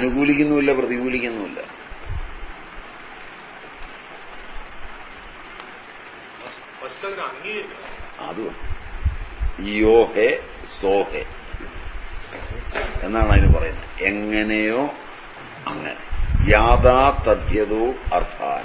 അനുകൂലിക്കുന്നുമില്ല പ്രതികൂലിക്കുന്നുമില്ല first അതിന് അംഗീകരിക്കണം അതും യോ ഹെ സോ ഹെ എന്നാണ് അതിന് പറയുന്നത് എങ്ങനെയോ അങ്ങനെ യാഥാ തഥ്യതോ അർത്ഥാൻ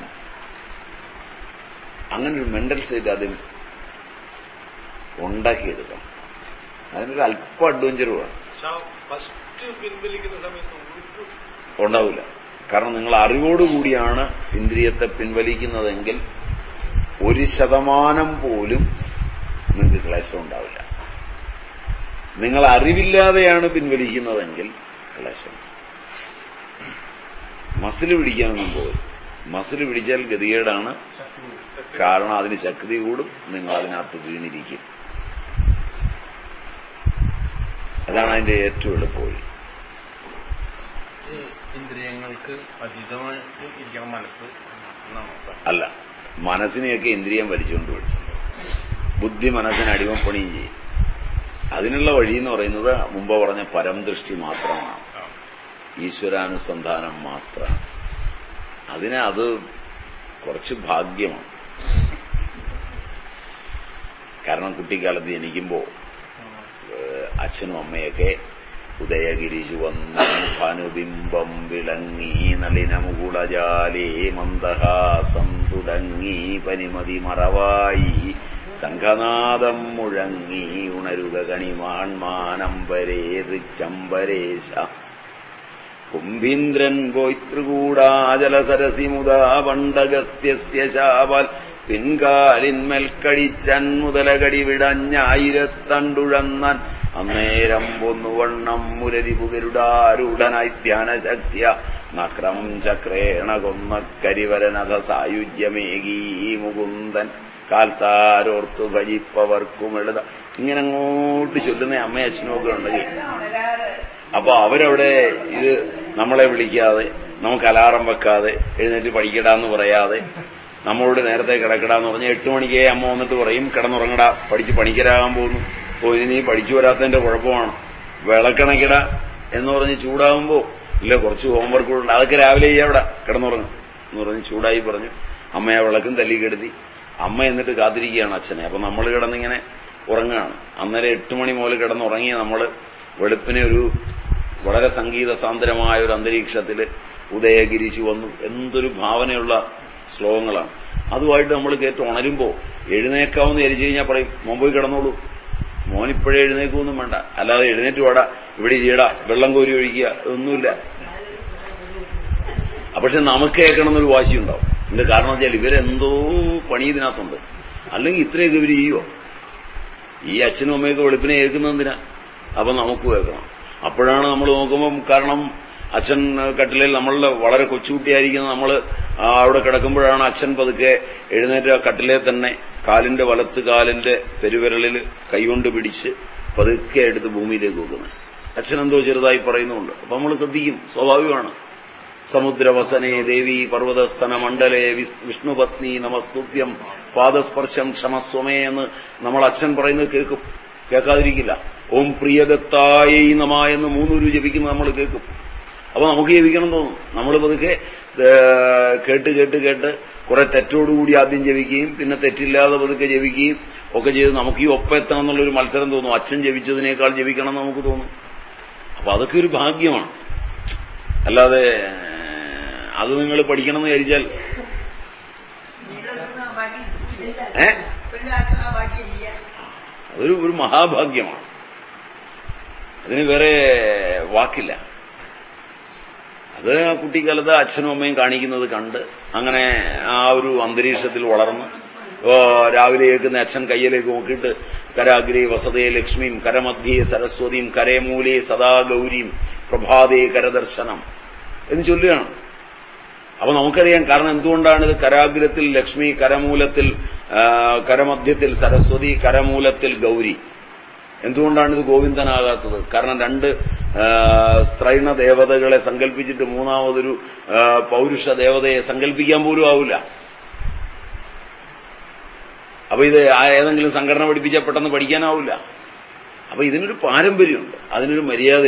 അങ്ങനെ ഒരു മെന്റൽ സ്റ്റേറ്റ് ആദ്യം ഉണ്ടാക്കിയെടുക്കണം അതിനൊരു അല്പ അഡ്വഞ്ചർ വേണം പക്ഷെ ആ ഫസ്റ്റ് പിൻവലിക്കുന്ന സമയത്ത് ഒരു ഉണ്ടാവില്ല കാരണം നിങ്ങൾ അറിവോടുകൂടിയാണ് ഇന്ദ്രിയത്തെ പിൻവലിക്കുന്നതെങ്കിൽ ഒരു ശതമാനം പോലും നിങ്ങൾക്ക് ക്ലേശം ഉണ്ടാവില്ല നിങ്ങൾ അറിവില്ലാതെയാണ് പിൻവലിക്കുന്നതെങ്കിൽ ക്ലേശം മസിൽ പിടിക്കാനൊന്നും പോലും മസിൽ പിടിച്ചാൽ ഗതികേടാണ് കാരണം അതിന് ശക്തി കൂടും നിങ്ങൾ അതിനകത്ത് വീണിരിക്കും അതാണ് അതിന്റെ ഏറ്റവും എളുപ്പവഴി ഈ ഇന്ദ്രിയങ്ങൾക്ക് അതീതമായിട്ട് ഇരിക്കണം മനസ്സ് എന്നാണോ സാർ അല്ല മനസ്സിനെയൊക്കെ ഇന്ദ്രിയം വലിച്ചുകൊണ്ട് പിടിച്ചു ബുദ്ധി മനസ്സിന് അടിമപ്പണിയും ചെയ്യും അതിനുള്ള വഴി എന്ന് പറയുന്നത് മുമ്പ് പറഞ്ഞ പരംദൃഷ്ടി മാത്രമാണ് ആ. ഈശ്വരാനുസന്ധാനം മാത്രമാണ് അതിന് അത് കുറച്ച് ഭാഗ്യമാണ് കാരണം കുട്ടിക്കാലത്ത് ജനിക്കുമ്പോൾ ഏഹ് അച്ഛനും അമ്മയൊക്കെ ഉദയഗിരി ചുവന്നു ഭാനുബിംബം വിളങ്ങി നളിനമുകുളജാലേ മന്ദഹാസം തുടങ്ങി പനിമതി മറവായി സംഘനാദം മുഴങ്ങി ഉണരുക കണിമാൺമാനമ്പരേ ഋച്ചമ്പരേശ കുംഭീന്ദ്രൻ പോയ്തൃകൂടാചലസരസിമുദാ പണ്ടഗസ്ത്യസ്യ ശാവൽ പിൻകാലിന്മേൽ കഴിച്ചൻ മുതലകടി വിടഞ്ഞായിരത്തണ്ടുഴന്നാൻ അന്നേരം പൊന്നുവണ്ണം മുരരിപുകരുടാരൂഢനായി ധ്യാനശക്തിയ നക്രം ചക്രേണ കൊന്ന കരിവരനഥ സായുജ്യമേകീ മുകുന്ദൻ കാൽത്താരോർത്തു ഭജിപ്പവർക്കും എഴുത ഇങ്ങനെ അങ്ങോട്ട് ചൊല്ലുന്ന അമ്മയും അച്ഛനും ഒക്കെ ഉണ്ടെങ്കിൽ അപ്പൊ അവരവിടെ ഇത് നമ്മളെ വിളിക്കാതെ നമുക്ക് അലാറം വെക്കാതെ എഴുന്നേറ്റ് പഠിക്കടാന്ന് പറയാതെ നമ്മളോട് നേരത്തെ കിടക്കടാന്ന് പറഞ്ഞ് എട്ട് മണിക്കേ അമ്മ വന്നിട്ട് പറയും കിടന്നുറങ്ങടാ പഠിച്ച് പണിക്കരാകാൻ പോകുന്നു ഓ ഇനി നീ പഠിച്ചു വരാത്തതിന്റെ കുഴപ്പമാണ് വിളക്കണക്കിട എന്ന് പറഞ്ഞ് ചൂടാകുമ്പോ ഇല്ല കുറച്ച് ഹോംവർക്ക് ഉണ്ട് അതൊക്കെ രാവിലെ ചെയ്യാവിടെ കിടന്നുറങ്ങും എന്ന് പറഞ്ഞ് ചൂടായി പറഞ്ഞു അമ്മയെ വിളക്കും തല്ലിക്കെടുത്തി അമ്മ എന്നിട്ട് കാത്തിരിക്കുകയാണ് അച്ഛനെ അപ്പൊ നമ്മൾ കിടന്നിങ്ങനെ ഉറങ്ങുകയാണ് അന്നേരം എട്ട് മണി മുതൽ കിടന്നുറങ്ങിയ നമ്മൾ വെളുപ്പിനെ ഒരു വളരെ സംഗീത സാന്ദ്രമായ ഒരു അന്തരീക്ഷത്തിൽ ഉദയഗിരിച്ചു വന്നു എന്തൊരു ഭാവനയുള്ള ശ്ലോകങ്ങളാണ് അതുമായിട്ട് നമ്മൾ കേട്ട് ഉണരുമ്പോൾ എഴുന്നേക്കാവുന്ന എരിച്ചു കഴിഞ്ഞാൽ പറയും മോൻ പോയി കിടന്നോളൂ മോൻ ഇപ്പോഴേ എഴുന്നേക്കൊന്നും വേണ്ട അല്ലാതെ എഴുന്നേറ്റ് വാടാ ഇവിടെ ചെയ്യടാ വെള്ളം കോരി ഒഴിക്കുക ഇതൊന്നുമില്ല പക്ഷെ നമുക്ക് കേൾക്കണം എന്നൊരു വാശിയുണ്ടാവും ഇതിന്റെ കാരണം വെച്ചാൽ ഇവരെന്തോ പണി ഇതിനകത്തുണ്ട് അല്ലെങ്കിൽ ഇത്രയൊക്കെ ഇവർ ചെയ്യുമോ ഈ അച്ഛനും അമ്മയൊക്കെ വെളുപ്പിനെ കേൾക്കുന്നതിനാ അപ്പൊ നമുക്ക് കേൾക്കണം അപ്പോഴാണ് നമ്മൾ നോക്കുമ്പം കാരണം അച്ഛൻ കട്ടിലിൽ നമ്മളുടെ വളരെ കൊച്ചുകുട്ടിയായിരിക്കുന്ന നമ്മൾ അവിടെ കിടക്കുമ്പോഴാണ് അച്ഛൻ പതുക്കെ എഴുന്നേറ്റ് ആ കട്ടിലെ തന്നെ കാലിന്റെ വലത്ത് കാലിന്റെ പെരുവിരലിൽ കൈകൊണ്ട് പിടിച്ച് പതുക്കെ എടുത്ത് ഭൂമിയിലേക്ക് വെക്കുന്നത് അച്ഛൻ എന്തോ ചെറുതായി പറയുന്നുണ്ട് അപ്പൊ നമ്മൾ ശ്രദ്ധിക്കും സ്വാഭാവികമാണ് സമുദ്രവസനേ ദേവി പർവ്വതസ്ഥന മണ്ഡലേ വിസ്- വിഷ്ണുപത്നി നമസ്തുഭ്യം പാദസ്പർശം ക്ഷമസ്വമേ എന്ന് നമ്മൾ അച്ഛൻ പറയുന്നത് കേൾക്കും കേൾക്കാതിരിക്കില്ല ഓം പ്രിയദത്തായൈ നമ എന്ന് മൂന്നൂരു ജപിക്കുന്നത് നമ്മൾ കേൾക്കും അപ്പൊ നമുക്ക് ജപിക്കണം തോന്നും നമ്മൾ പതുക്കെ ഏ, കേട്ട് കേട്ട് കേട്ട് കുറെ തെറ്റോടുകൂടി ആദ്യം ജപിക്കുകയും പിന്നെ തെറ്റില്ലാതെ പതുക്കെ ജപിക്കുകയും ഒക്കെ ചെയ്ത് നമുക്ക് ഈ ഒപ്പം എത്തണം എന്നുള്ളൊരു മത്സരം തോന്നും അച്ഛൻ ജപിച്ചതിനേക്കാൾ ജപിക്കണം എന്ന് നമുക്ക് തോന്നും അപ്പൊ അതൊക്കെ ഒരു ഭാഗ്യമാണ് അല്ലാതെ അത് നിങ്ങൾ പഠിക്കണം എന്ന് വിചാരിച്ചാൽ ഏ അതൊരു ഒരു മഹാഭാഗ്യമാണ് അതിന് വേറെ വാക്കില്ല അത് ആ കുട്ടിക്കാലത്ത് അച്ഛനും അമ്മയും കാണിക്കുന്നത് കണ്ട് അങ്ങനെ ആ ഒരു അന്തരീക്ഷത്തിൽ വളർന്ന് ഓ, രാവിലെ കേൾക്കുന്ന അച്ഛൻ കയ്യിലേക്ക് നോക്കിയിട്ട് കരാഗ്രേ വസതേ ലക്ഷ്മിയും കരമധ്യേ സരസ്വതിയും കരമൂലേ സദാ ഗൗരിയും പ്രഭാതേ കരദർശനം എന്ന് ചൊല്ലുകയാണ് അപ്പൊ നമുക്കറിയാം കാരണം എന്തുകൊണ്ടാണ് ഇത് കരാഗ്രത്തിൽ ലക്ഷ്മി കരമൂലത്തിൽ ആ, കരമധ്യത്തിൽ സരസ്വതി കരമൂലത്തിൽ ഗൗരി എന്തുകൊണ്ടാണ് ഇത് ഗോവിന്ദനാകാത്തത് കാരണം രണ്ട് ആ, സ്ത്രൈണ ദേവതകളെ സങ്കല്പിച്ചിട്ട് മൂന്നാമതൊരു ആ, പൗരുഷ ദേവതയെ സങ്കല്പിക്കാൻ പോലും ആവില്ല അപ്പൊ ഇത് ആ ഏതെങ്കിലും സംഘടന പഠിപ്പിച്ചാൽ പെട്ടെന്ന് പഠിക്കാനാവില്ല അപ്പൊ ഇതിനൊരു പാരമ്പര്യമുണ്ട് അതിനൊരു മര്യാദ